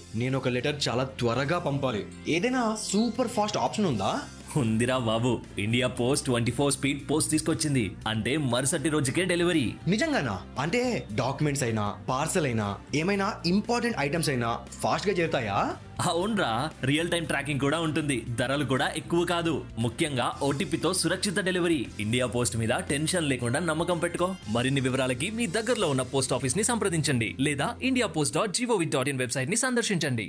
నేను ఒక లెటర్ చాలా త్వరగా పంపాలి ఏదైనా సూపర్ ఫాస్ట్ ఆప్షన్ ఉందా ఉందిరా బాబు India Post twenty four speed post తీసుకొచ్చింది అంటే మరుసటి రోజుకే డెలివరీ నిజంగానా అంటే డాక్యుమెంట్స్ అయినా పార్సల్ అయినా ఏమైనా ఇంపార్టెంట్ ఐటమ్స్ అయినా ఫాస్ట్ గా చేరుతాయా అవునరా రియల్ టైం ట్రాకింగ్ కూడా ఉంటుంది ధరలు కూడా ఎక్కువ కాదు ముఖ్యంగా ఓటీపీతో సురక్షిత డెలివరీ ఇండియా పోస్ట్ మీద టెన్షన్ లేకుండా నమ్మకం పెట్టుకో మరిన్ని వివరాలకి మీ దగ్గరలో ఉన్న పోస్ట్ ఆఫీస్ ని సంప్రదించండి లేదా India Post dot G O V dot in website ని సందర్శించండి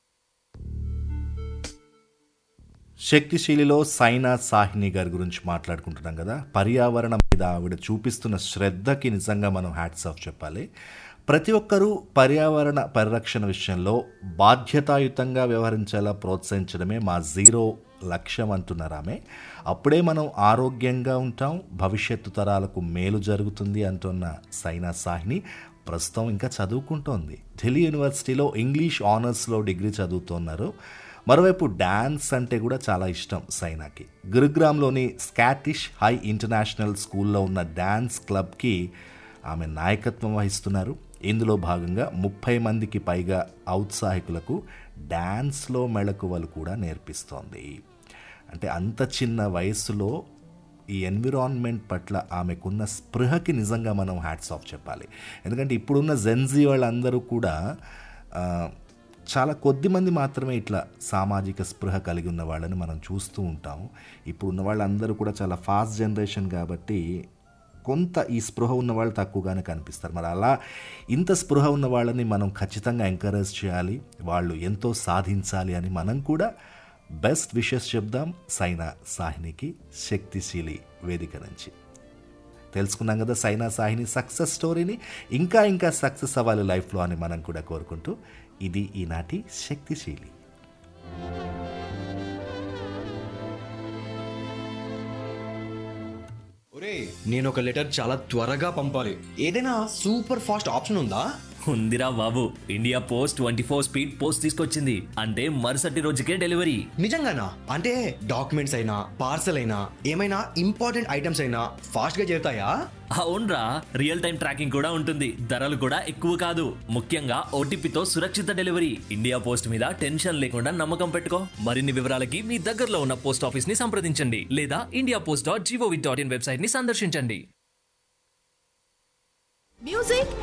శక్తిశీలిలో సైనా సాహిని గారి గురించి మాట్లాడుకుంటున్నాం కదా పర్యావరణం మీద ఆవిడ చూపిస్తున్న శ్రద్ధకి నిజంగా మనం హ్యాట్స్ ఆఫ్ చెప్పాలి ప్రతి ఒక్కరూ పర్యావరణ పరిరక్షణ విషయంలో బాధ్యతాయుతంగా వ్యవహరించేలా ప్రోత్సహించడమే మా జీరో లక్ష్యం అంటున్నారు ఆమె అప్పుడే మనం ఆరోగ్యంగా ఉంటాం భవిష్యత్తు తరాలకు మేలు జరుగుతుంది అంటున్న సైనా సాహిని ప్రస్తుతం ఇంకా చదువుకుంటోంది ఢిల్లీ యూనివర్సిటీలో ఇంగ్లీష్ ఆనర్స్లో డిగ్రీ చదువుతున్నారు మరోవైపు డ్యాన్స్ అంటే కూడా చాలా ఇష్టం సైనాకి గురుగ్రామ్లోని స్కాటిష్ హై ఇంటర్నేషనల్ స్కూల్లో ఉన్న డ్యాన్స్ క్లబ్కి ఆమె నాయకత్వం వహిస్తున్నారు ఇందులో భాగంగా ముప్పై మందికి పైగా ఔత్సాహికులకు డ్యాన్స్లో మెళకువలు కూడా నేర్పిస్తోంది అంటే అంత చిన్న వయస్సులో ఈ ఎన్విరాన్మెంట్ పట్ల ఆమెకున్న స్పృహకి నిజంగా మనం హ్యాట్స్ ఆఫ్ చెప్పాలి ఎందుకంటే ఇప్పుడున్న జెన్జీ వాళ్ళందరూ కూడా ఆ, చాలా కొద్ది మంది మాత్రమే ఇట్లా సామాజిక స్పృహ కలిగి ఉన్న వాళ్ళని మనం చూస్తూ ఉంటాం ఇప్పుడు ఉన్న వాళ్ళందరూ కూడా చాలా ఫాస్ట్ జనరేషన్ కాబట్టి కొంత ఈ స్పృహ ఉన్న వాళ్ళు తక్కువగానే కనిపిస్తారు మరి అలా ఇంత స్పృహ ఉన్న వాళ్ళని మనం ఖచ్చితంగా ఎంకరేజ్ చేయాలి వాళ్ళు ఎంతో సాధించాలి అని మనం కూడా బెస్ట్ విషెస్ చెప్దాం సైనా సాహినికి శక్తిశీలి వేదిక నుంచి తెలుసుకున్నాం కదా సైనా సాహిని సక్సెస్ స్టోరీని ఇంకా ఇంకా సక్సెస్ అవ్వాలి లైఫ్లో అని మనం కూడా కోరుకుంటూ ఇది ఈనాటి శక్తిశీలి ఒరే నేను ఒక లెటర్ చాలా త్వరగా పంపాలి ఏదైనా సూపర్ ఫాస్ట్ ఆప్షన్ ఉందా ఉందిరా బాబు India Post twenty four speed post తీసుకొచ్చింది అంటే మరుసటి రోజుకే డెలివరీ నిజంగానా అంటే డాక్యుమెంట్స్ అయినా పార్సల్ అయినా ఏమైనా ఇంపార్టెంట్ ఐటమ్స్ అయినా ఫాస్ట్ గా చేరుతాయా అవునరా రియల్ టైం ట్రాకింగ్ కూడా ఉంటుంది ధరలు కూడా ఎక్కువ కాదు ముఖ్యంగా ఓటీపీతో సురక్షిత డెలివరీ ఇండియా పోస్ట్ మీద టెన్షన్ లేకుండా నమ్మకం పెట్టుకో మరిన్ని వివరాలకి మీ దగ్గరలో ఉన్న పోస్ట్ ఆఫీస్ ని సంప్రదించండి లేదా India Post dot G O V dot in website ని సందర్శించండి మ్యూజిక్